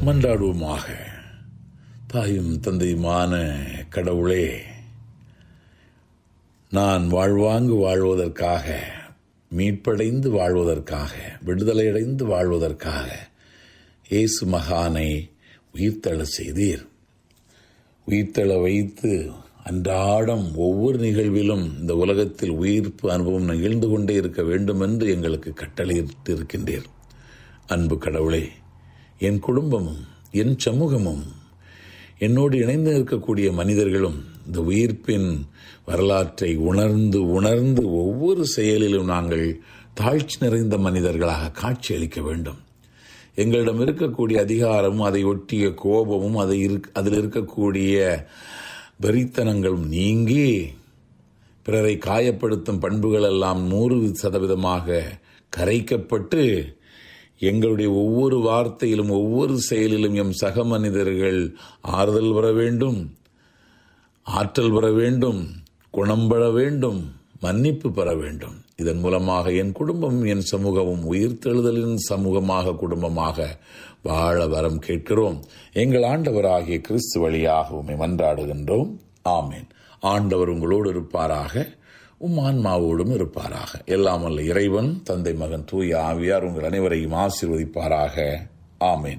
மன்றாடுவோமாக தாயும் தந்தையுமான கடவுளே நான் வாழ்வாங்கு வாழ்வதற்காக மீட்படைந்து வாழ்வதற்காக விடுதலையடைந்து வாழ்வதற்காக இயேசு மகானை உயிர்த்தள செய்தீர் உயிர்த்தள வைத்து அன்றாடம் ஒவ்வொரு நிகழ்விலும் இந்த உலகத்தில் உயிர்ப்பு அனுபவம் நிகழ்ந்து கொண்டே இருக்க வேண்டும் என்று எங்களுக்கு கட்டளையிட்டு இருக்கின்றீர் அன்பு கடவுளே என் குடும்பமும் என் சமூகமும் என்னோடு இணைந்து இருக்கக்கூடிய மனிதர்களும் இந்த உயிர்ப்பின் வரலாற்றை உணர்ந்து உணர்ந்து ஒவ்வொரு செயலிலும் நாங்கள் தாழ்ச்சி நிறைந்த மனிதர்களாக காட்சியளிக்க வேண்டும் எங்களிடம் இருக்கக்கூடிய அதிகாரமும் அதை ஒட்டிய கோபமும் அதை அதில் இருக்கக்கூடிய வெறித்தனங்களும் நீங்கி பிறரை காயப்படுத்தும் பண்புகள் எல்லாம் நூறு சதவீதமாக கரைக்கப்பட்டு எங்களுடைய ஒவ்வொரு வார்த்தையிலும் ஒவ்வொரு செயலிலும் எம் சக மனிதர்கள் ஆறுதல் வர வேண்டும் ஆற்றல் பெற வேண்டும் குணம் பெற வேண்டும் மன்னிப்பு பெற வேண்டும் இதன் மூலமாக என் குடும்பம் என் சமூகமும் உயிர்த்தெழுதலின் சமூகமாக குடும்பமாக வாழ வரம் கேட்கிறோம் எங்கள் ஆண்டவராகிய கிறிஸ்து வழியாக உண்மை மன்றாடுகின்றோம் ஆமேன் ஆண்டவர் உங்களோடு இருப்பாராக உம் ஆன்மாவோடும் இருப்பாராக எல்லாம் அல்ல இறைவன் தந்தை மகன் தூய ஆவியார் உங்கள் அனைவரையும் ஆசீர்வதிப்பாராக ஆமேன்